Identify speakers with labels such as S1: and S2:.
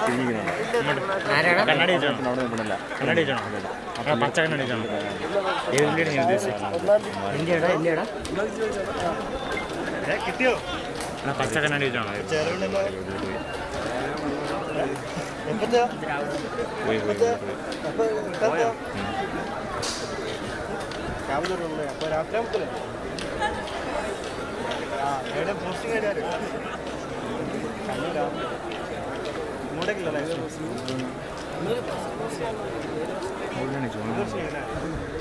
S1: ആരാണ്
S2: കണ്ണാടി വെച്ചോ
S3: അവിടെ നിൽക്കണില്ല
S2: കണ്ണാടി വെച്ചോ ആ പച്ച കണ്ണാടി വെച്ചോ ഏതിൻ്റെയാണ് ഞാൻ ഉദ്ദേശിച്ചത്
S1: ഇന്ത്യടാ ഇന്ത്യടാ
S2: കിട്ടിയോ ആ പച്ച കണ്ണാടി വെച്ചോ
S3: പോയി പോയി പോയി
S2: ഇങ്ങോട്ടേക്കില്ലല്ലേ